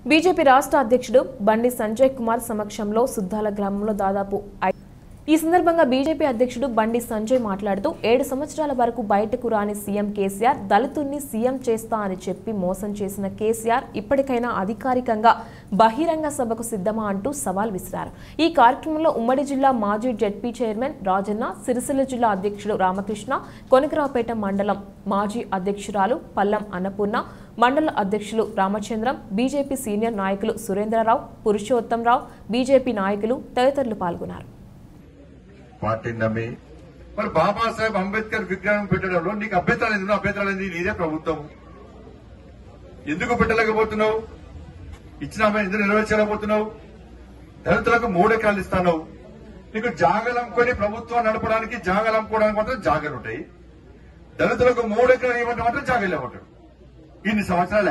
BJP రాష్ట్ర అధ్యక్షుడు బండి సంజయ్ కుమార్ సమక్షంలో సుద్దాల గ్రామంలో దాదాపు ఐ- ఈ సందర్భంగా బీజేపీ అధ్యక్షుడు బండి సంజయ్ మాట్లాడుతూ ఏడు సంవత్సరాల వరకు బయటకు రాని సీఎం కేసీఆర్ దళితుల్ని సీఎం చేస్తా అని చెప్పి మోసం చేసిన కేసీఆర్ ఇప్పటికైనా అధికారికంగా బహిరంగ సభకు సిద్ధమా అంటూ సవాల్ విసిరారు ఈ కార్యక్రమంలో ఉమ్మడి జిల్లా మాజీ జెడ్పీ చైర్మన్ రాజన్న సిరిసిల్ల జిల్లా అధ్యక్షుడు రామకృష్ణ కొనకరావుపేట మండలం మాజీ అధ్యక్షురాలు పల్లం అన్నపూర్ణ మండల అధ్యక్షులు రామచంద్రం బీజేపీ సీనియర్ నాయకులు సురేంద్రరావు పురుషోత్తంరావు బీజేపీ నాయకులు తదితరులు పాల్గొన్నారు పార్టీని నమ్మి మరి బాబాసాహెబ్ అంబేద్కర్ విగ్రహం పెట్టడంలో నీకు అభ్యంతరాలు ఎందుకు అభ్యంతరాలు ఏంది నీదే ప్రభుత్వం ఎందుకు పెట్టలేకపోతున్నావు ఇచ్చిన హామీ ఎందుకు నెరవేర్చలేకపోతున్నావు దళితులకు మూడు ఎకరాలు ఇస్తాను నీకు జాగలు అమ్ముకొని ప్రభుత్వం నడపడానికి జాగలు అమ్ముకోవడానికి మాత్రం జాగలు ఉంటాయి దళితులకు మూడు ఎకరాలు ఇవ్వడం మాత్రం జాగలు ఇవ్వటం ఇన్ని సంవత్సరాలే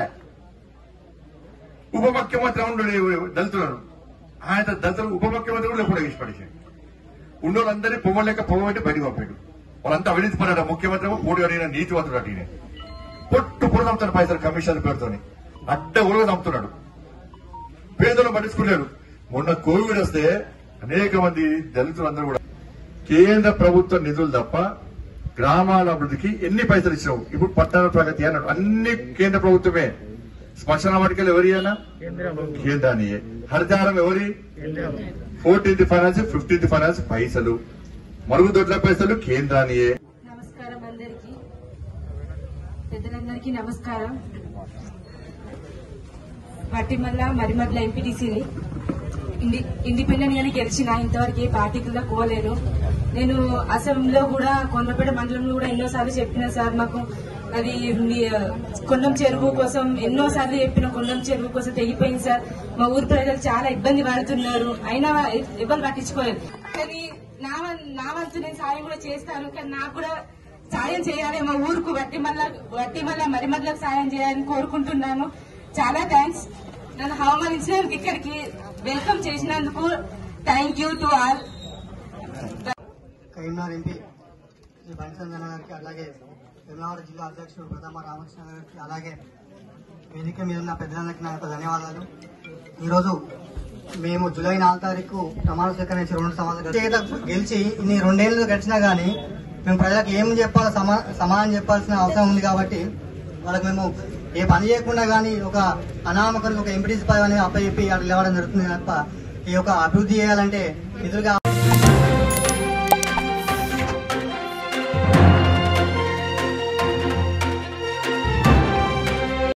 ఉప ముఖ్యమంత్రి ఉండు దళితులను ఆయన దళితులకు ఉప ముఖ్యమంత్రి కూడా ఎప్పుడు వేసి పడేసాడు ఉన్నోళ్ళందరినీ పొమ్మలేక పొమ్మబెట్టి బయటకు పంపాడు వాళ్ళంతా అవినీతి పడ్డాడు ముఖ్యమంత్రి ఏమో పోటీ అడిగిన నీతివంతుడు అడిగిన పొట్టు పొడి నమ్ముతాడు పైసలు కమిషన్ పేరుతోని అడ్డ ఉరగ నమ్ముతున్నాడు పేదలు పట్టించుకున్నాడు మొన్న కోవిడ్ వస్తే అనేక మంది దళితులందరూ కూడా కేంద్ర ప్రభుత్వ నిధులు తప్ప గ్రామాల అభివృద్ధికి ఎన్ని పైసలు ఇచ్చినావు ఇప్పుడు పట్టణ ప్రగతి అన్నాడు అన్ని కేంద్ర ప్రభుత్వమే శ్మశాన వాటికలు ఎవరి అయినా కేంద్రానియే హరితారం ఎవరి ఫోర్టీన్త్ ఫైనాన్స్ ఫిఫ్టీన్త్ ఫైనాన్స్ పైసలు మరుగుదొడ్ల పైసలు కేంద్రానియే నమస్కారం అందరికి పెద్దలందరికీ నమస్కారం పట్టిమల్ల మరిమడ్ల ఎంపీటీసీని ఇండి ఇండిపెండెంట్ గానే గెలిచిన ఇంతవరకు ఏ పార్టీ కింద పోలేను నేను అసెంబ్లీలో కూడా కొండపేట మండలంలో కూడా ఎన్నోసార్లు చెప్పిన సార్ మాకు అది మీ, కొండం చెరువు కోసం ఎన్నోసార్లు చెప్పిన కొండం చెరువు కోసం తెగిపోయింది సార్ మా ఊరు ప్రజలు చాలా ఇబ్బంది పడుతున్నారు అయినా ఎవరు పట్టించుకోలేదు కానీ నా వం- నా వంతు నేను సాయం కూడా చేస్తాను కానీ నాకు కూడా సాయం చేయాలి మా ఊరుకు వట్టి మళ్ళా వట్టి మళ్ళా మరి మళ్ళీ సాయం చేయాలని కోరుకుంటున్నాను చాలా థ్యాంక్స్ నన్ను అవమానించినందుకు ఇక్కడికి వెల్కమ్ చేసినందుకు thank you to all Karimnagar MP Shri Bandi Sanjay గారికి అలాగే వేములవాడ జిల్లా అధ్యక్షుడు ప్రథమ రామకృష్ణ గారికి అలాగే వేదిక మీద ఉన్న పెద్దలందరికీ నా యొక్క ధన్యవాదాలు ఈరోజు మేము జూలై నాలుగు తారీఖు ప్రమాణ స్వీకారం నుంచి రెండు సంవత్సరాలు చేత గెలిచి ఇన్ని రెండేళ్లు గడిచినా గానీ మేము ప్రజలకు ఏం చెప్పాలో సమా సమాధానం చెప్పాల్సిన అవసరం ఉంది కాబట్టి వాళ్ళకి మేము ఏ పని చేయకుండా కానీ ఒక అనామకులకు ఒక ఎంపీటీసీ పదవి అనేది అప్పచెప్పి అక్కడ లేవడం జరుగుతుంది తప్ప ఈ యొక్క అభివృద్ధి చేయాలంటే నిధులుగా